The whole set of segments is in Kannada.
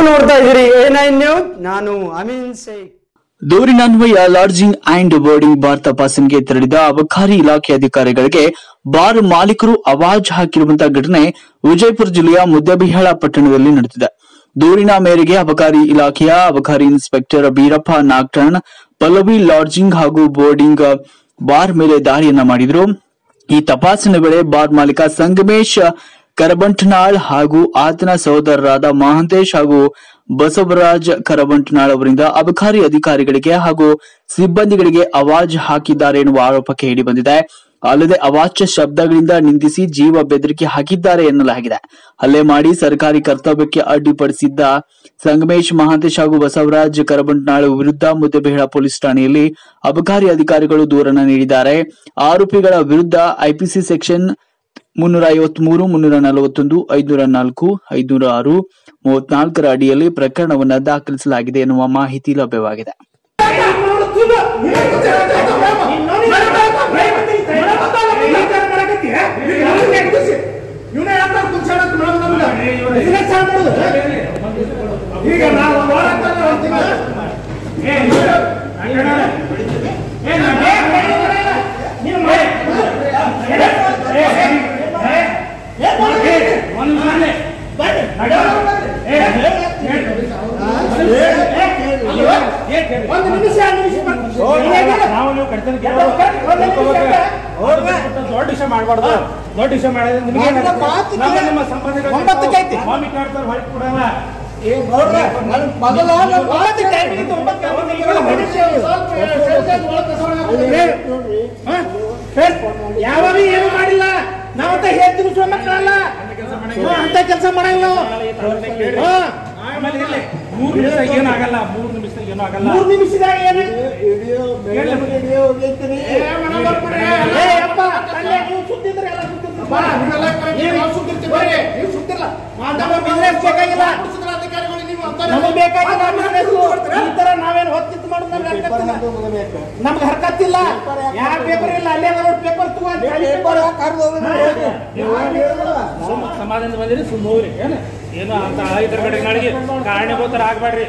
ನೀವು ನೋಡ್ತಾ ಇದ್ದೀರಿ ಎ ನೈನ್ ನ್ಯೂಸ್ ನಾನು ಅಮೀನ್ ಶೇಖ್ ದೂರಿನನ್ವಯ ಲಾಡ್ಜಿಂಗ್ ಅಂಡ್ ಬೋರ್ಡಿಂಗ್ ಬಾರ್ ತಪಾಸಣೆಗೆ ತೆರಳಿದ ಅಬಕಾರಿ ಇಲಾಖೆ ಅಧಿಕಾರಿಗಳಿಗೆ ಬಾರ್ ಮಾಲೀಕರು ಅವಾಜ್ ಹಾಕಿರುವಂತಹ ಘಟನೆ ವಿಜಯಪುರ ಜಿಲ್ಲೆಯ ಮುದ್ದಬಿಹಾಳ ಪಟ್ಟಣದಲ್ಲಿ ನಡೆದಿದೆ ದೂರಿನ ಮೇರೆಗೆ ಅಬಕಾರಿ ಇಲಾಖೆಯ ಅಬಕಾರಿ ಇನ್ಸ್ಪೆಕ್ಟರ್ ಬೀರಪ್ಪ ನಾಗ್ಟಣ್ ಪಲ್ಲವಿ ಲಾಡ್ಜಿಂಗ್ ಹಾಗೂ ಬೋರ್ಡಿಂಗ್ ಬಾರ್ ಮೇಲೆ ದಾಳಿಯನ್ನ ಮಾಡಿದ್ರು ಈ ತಪಾಸಣೆ ವೇಳೆ ಬಾರ್ ಮಾಲೀಕ ಸಂಗಮೇಶ್ ಕರಬಂಟನಾಳ್ ಹಾಗೂ ಆತನ ಸಹೋದರರಾದ ಮಹಾಂತೇಶ್ ಹಾಗೂ ಬಸವರಾಜ್ ಕರಬಂಟನಾಳ್ ಅವರಿಂದ ಅಬಕಾರಿ ಅಧಿಕಾರಿಗಳಿಗೆ ಹಾಗೂ ಸಿಬ್ಬಂದಿಗಳಿಗೆ ಅವಾಜ್ ಹಾಕಿದ್ದಾರೆ ಎನ್ನುವ ಆರೋಪ ಕೇಳಿ ಬಂದಿದೆ ಅಲ್ಲದೆ ಅವಾಚ್ಯ ಶಬ್ದಗಳಿಂದ ನಿಂದಿಸಿ ಜೀವ ಬೆದರಿಕೆ ಹಾಕಿದ್ದಾರೆ ಎನ್ನಲಾಗಿದೆ ಹಲ್ಲೆ ಮಾಡಿ ಸರ್ಕಾರಿ ಕರ್ತವ್ಯಕ್ಕೆ ಅಡ್ಡಿಪಡಿಸಿದ್ದ ಸಂಗಮೇಶ್ ಮಹಾಂತೇಶ್ ಹಾಗೂ ಬಸವರಾಜ್ ಕರಬಂಟನಾಳ್ ವಿರುದ್ಧ ಮುದ್ದೆಬೇಳ ಪೊಲೀಸ್ ಠಾಣೆಯಲ್ಲಿ ಅಬಕಾರಿ ಅಧಿಕಾರಿಗಳು ದೂರನ್ನ ನೀಡಿದ್ದಾರೆ ಆರೋಪಿಗಳ ವಿರುದ್ಧ ಐಪಿಸಿ ಸೆಕ್ಷನ್ ಮುನ್ನೂರ ಐವತ್ಮೂರು ಮುನ್ನೂರ ನಲವತ್ತೊಂದು ಐನೂರ ನಾಲ್ಕು ಐನೂರ ಆರು ಮೂವತ್ನಾಲ್ಕರ ಅಡಿಯಲ್ಲಿ ಪ್ರಕರಣವನ್ನ ದಾಖಲಿಸಲಾಗಿದೆ ಎನ್ನುವ ಮಾಹಿತಿ ಲಭ್ಯವಾಗಿದೆ ಈಗ ನಾವು ಒಂದು ನಿಮಿಷ ನಾವು ನೀವು ಕಡಿತನ ದೊಡ್ಡ ವಿಷಯ ಮಾಡಬಾರ್ದು ದೊಡ್ಡ ವಿಷಯ ಮಾಡಿದ್ರೆ ನಿಮಗೆ ನನ್ನ ಮಾತು ನಮ್ಮ ಕೇಳಿ. ನಿಮ್ಮ ಸಂಬಂಧಗಳು ಒಂಬತ್ತಕ್ಕೆ ಐತಿ. ಸ್ವಾಮಿ ಕಾಡ್ತಾರೆ ಹೊರಗೆ ಕೊಡಲ್ಲ ಮೊದಲ ಒಂಬತ್ತು ಟೈಮಿಗೆ ಒಂಬತ್ತು ಯಾವ ಏನು ಮಾಡಿಲ್ಲ ನಾವಂತ ಹೇಳ್ತೀವಿ ಸುಳ್ಳು ಮಕ್ಕಳಲ್ಲ ಹ್ಮ್, ಅಂತ ಕೆಲಸ ಮಾಡಂಗಿಲ್ಲ ನಾವು ಹಾ. ಆಮೇಲೆ ಇರ್ಲಿ ಮೂರು ನಿಮಿಷ ಏನಾಗಲ್ಲ ಮೂರು ನಿಮಿಷ ಏನೂ ಆಗಲ್ಲ ಮೂರು ನಿಮಿಷದಾಗ ಏನು ಏ ಅಪ್ಪ, ಅಲ್ಲೇ ನೀವು ಸುತ್ತಿದ್ರೆ ಎಲ್ಲ ಸುತ್ತಿರ್ತೀರಿ. ನೀವು ಸುತ್ತಿಲ್ಲ. ನಮಗೆ business ಬೇಕಾಗಿಲ್ಲ. ನಮಗೆ ಬೇಕಾಗಿಲ್ಲ business. ಈ ತರ ನಾವೇನು ಹೊತ್ತಿತ್ತು ಮಾಡೋದು ನಮ್ಗೆ ಹರ್ಕತ್ತಿಲ್ಲ. ನಮ್ಗೆ ಹರ್ಕತ್ತಿಲ್ಲ ಯಾವ ಪೇಪರ್ ಇಲ್ಲ ಅಲ್ಲೇ ಪೇಪರ್ ಸುಮ್ಮ- ಸಮಾಧಾನದಿಂದ ಬಂದಿರಿ ಸುಮ್ಮ ಹೋಗ್ರಿ ಏನು ಏನು ಅಂತ ಇದ್ರ ಕಡೆ ನಾಳೆಗೆ ಕಾರಣೀಭೂತರ ಆಗ್ಬೇಡ್ರಿ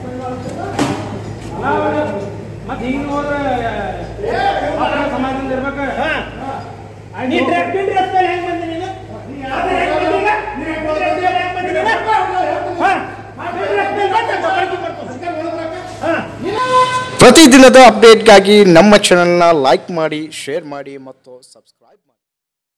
ಮತ್ತೆ ಹಿಂಗೆ ಹೋದ್ರೆ ಸಮಾಧಾನದಿಂದ ಇರ್ಬೇಕು ನೀ ಡ್ರೆಸ್ ಡ್ರೆಸ್ ಮೇಲೆ ಹೆಂಗ್ ಬಂದಿ ನೀನು ಅದೇ ಹೆಂಗ್ ಬಂದಿ ಈಗ? ನೀ ಡ್ರೆಸ್ ಮೇಲೆ ಹೆಂಗ್ ಬಂದಿ ನೀನು? ಹಾ. ಡ್ರೆಸ್ ಮೇಲೆ ಬಂದೆ, ಬಬ್ಬರ್ಗಿ ಬರ್ತು. ಹಾ. ಪ್ರತಿದಿನದ ಅಪ್ಡೇಟ್ಗಾಗಿ ನಮ್ಮ ಚಾನೆಲ್ನ ಲೈಕ್ ಮಾಡಿ ಶೇರ್ ಮಾಡಿ ಮತ್ತು ಸಬ್ಸ್ಕ್ರೈಬ್ ಮಾಡಿ